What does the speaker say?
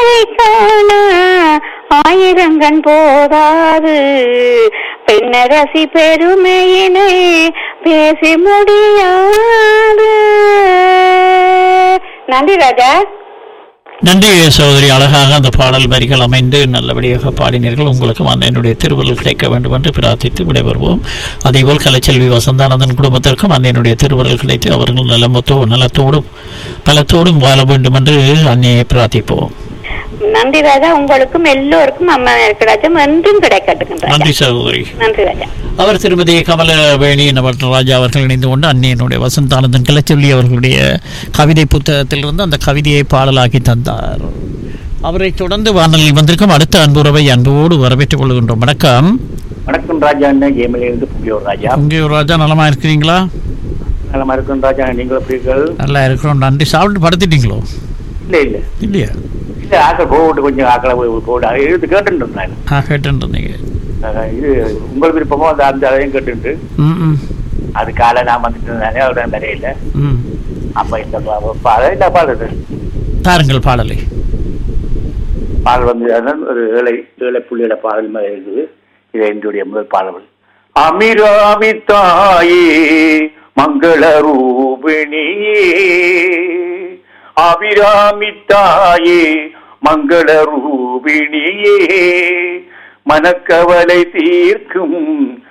ஒருவரை காண ஆயிரங்கண் போதாது பெண்ணரசி பெருமையினை பேசி முடியாது நன்றி ராஜா நன்றி சகோதரி அழகாக அந்த பாடல் வரிகள் அமைந்து நல்லபடியாக பாடினீர்கள் உங்களுக்கும் அந்த என்னுடைய திருவள்ளுவர் கிடைக்க வேண்டும் என்று பிரார்த்தித்து விடைபெறுவோம் அதேபோல் கலைச்செல்வி வசந்தானந்தன் குடும்பத்திற்கும் அந்த என்னுடைய திருவள்ளுவர் கிடைத்து அவர்கள் நலமத்தோ நலத்தோடும் பலத்தோடும் வாழ வேண்டும் என்று அன்னையை பிரார்த்திப்போம் நன்றி ராஜா உங்களுக்கும் எல்லோருக்கும் அம்மா இருக்கிறாச்சும் என்றும் கிடைக்கட்டும் ராஜா நன்றி சகோதரி நன்றி ராஜா அவர் திருமதி கமலவேணி நவராஜா அவர்கள் இணைந்து கொண்டு அன்னையனுடைய வசந்தானந்தன் கலைச்சொல்லி அவர்களுடைய கவிதை புத்தகத்திலிருந்து அந்த கவிதையை பாடலாக்கி தந்தார் அவரை தொடர்ந்து வானலில் வந்திருக்கும் அடுத்த அன்புறவை அன்போடு வரவேற்றுக் கொள்கின்றோம் வணக்கம் வணக்கம் ராஜா அண்ணன் கேமிலிருந்து புங்கியோர் ராஜா உங்க ராஜா நலமா இருக்கிறீங்களா நலமா இருக்கும் ராஜா நீங்கள் எப்படி இருக்கீர்கள் நல்லா இருக்கிறோம் நன்றி சாப்பிட்டு படுத்துட்டீங்களோ இல்ல இல்ல இல்லையா இல்ல ஆக்கள் போட்டு கொஞ்சம் ஆக்களை போட்டு எழுத்து கேட்டுட்டு இருந்தேன் ஆ கேட்டுருந்தீங்க அஹ் இது உங்கள் விருப்பமோ அந்த அந்த அதையும் கேட்டுட்டு ம் ம் அது காலை நான் வந்துட்டு இருந்தானே அவருடன் வரையில ம் அப்ப இந்த பா- பாடல் இந்த பாடல் தாருங்கள் பாடலை பாடல் வந்து அதான் ஒரு ஏழை ஏழை புள்ளியோட பாடல் மாதிரி இருக்குது இது என்னுடைய முதல் பாடல் அமிராமி தாயே மங்கள ரூபிணியே அபிராமி தாயே மங்கள ரூபிணியே மனக்கவலை தீர்க்கும்